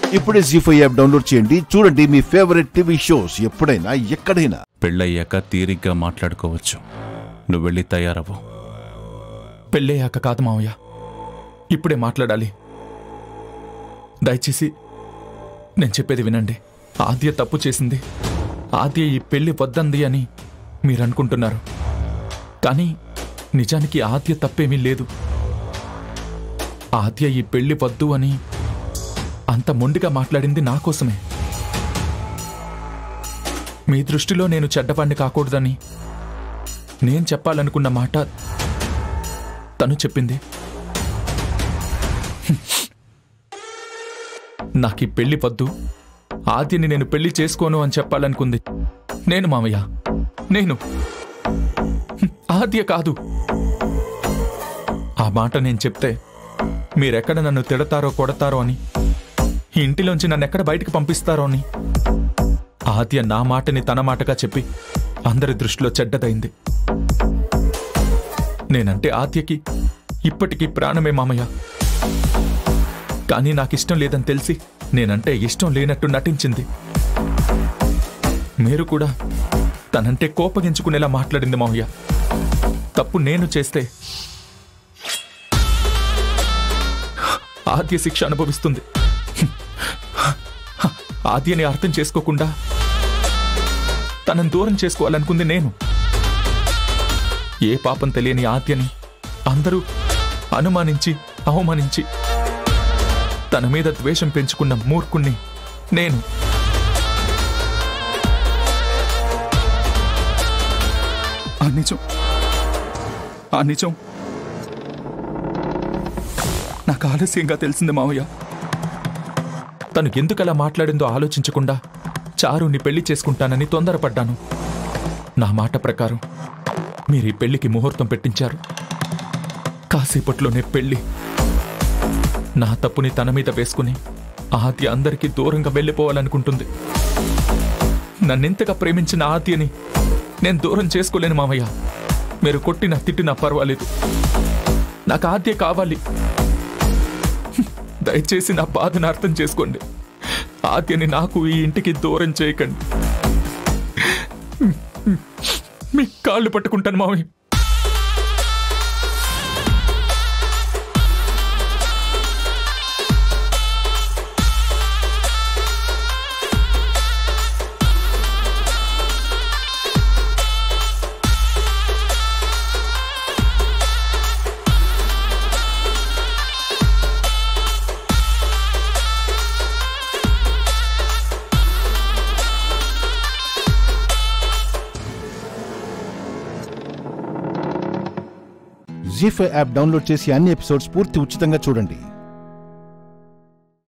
ఇప్పుడే G five app download చేయండి చూడండి మీ ఫేవరెట్ టీవీ షోస్ ఎప్పుడైనా ఎక్కడైనా పెళ్ళయ్యాక తీరిగ్గా మాట్లాడుకోవచ్చు నువ్వు వెళ్ళి తయారవ్వు పెళ్ళయ్యాక కాదు మావయ్య ఇప్పుడే మాట్లాడాలి దయచేసి నేను చెప్పేది వినండి ఆద్య తప్పు చేసింది ఆద్య ఈ పెళ్లి వద్దంది అని మీరు అనుకుంటున్నారు కానీ నిజానికి ఆద్య తప్పేమీ లేదు ఆద్య ఈ పెళ్లి వద్దు అని అంత మొండిగా మాట్లాడింది నా కోసమే మీ దృష్టిలో నేను చెడ్డవాణ్ణి కాకూడదని నేను చెప్పాలనుకున్న మాట తను చెప్పింది నాకు ఈ పెళ్లి వద్దు ఆద్యని నేను పెళ్లి చేసుకోను అని చెప్పాలనుకుంది నేను మామయ్య నేను ఆద్య కాదు ఆ మాట నేను చెప్తే మీరెక్కడ నన్ను తిడతారో కొడతారో అని ఈ ఇంటిలోంచి నన్ను ఎక్కడ బయటికి పంపిస్తారో అని ఆద్య నా మాటని తన మాటగా చెప్పి అందరి దృష్టిలో చెడ్డదైంది నేనంటే ఆద్యకి ఇప్పటికీ ప్రాణమే మామయ్య కానీ నాకిష్టం లేదని తెలిసి నేనంటే ఇష్టం లేనట్టు నటించింది మీరు కూడా తనంటే కోపగించుకునేలా మాట్లాడింది మామయ్య తప్పు నేను చేస్తే ఆద్య శిక్ష అనుభవిస్తుంది ఆద్యని అర్థం చేసుకోకుండా తనని దూరం చేసుకోవాలనుకుంది నేను ఏ పాపం తెలియని ఆద్యని అందరూ అనుమానించి అవమానించి తన మీద ద్వేషం పెంచుకున్న మూర్ఖుణ్ణి నేను ఆ నిజం ఆ నిజం నాకు ఆలస్యంగా తెలిసింది మావయ్య తను ఎందుకలా మాట్లాడిందో ఆలోచించకుండా చారుని పెళ్లి చేసుకుంటానని తొందరపడ్డాను నా మాట ప్రకారం మీరు ఈ పెళ్లికి ముహూర్తం పెట్టించారు కాసేపట్లోనే పెళ్లి నా తప్పుని తన మీద వేసుకుని ఆద్య అందరికీ దూరంగా వెళ్ళిపోవాలనుకుంటుంది నన్నెంతగా ప్రేమించిన ఆద్యని నేను దూరం చేసుకోలేను మామయ్య మీరు కొట్టినా తిట్టినా పర్వాలేదు నాకు ఆద్య కావాలి దయచేసి నా బాధను అర్థం చేసుకోండి ఆద్యని నాకు ఈ ఇంటికి దూరం చేయకండి మీ కాళ్ళు పట్టుకుంటాను మామయ్య జీ ఫైవ్ యాప్ డౌన్లోడ్ చేసి అన్ని ఎపిసోడ్స్ పూర్తి ఉచితంగా చూడండి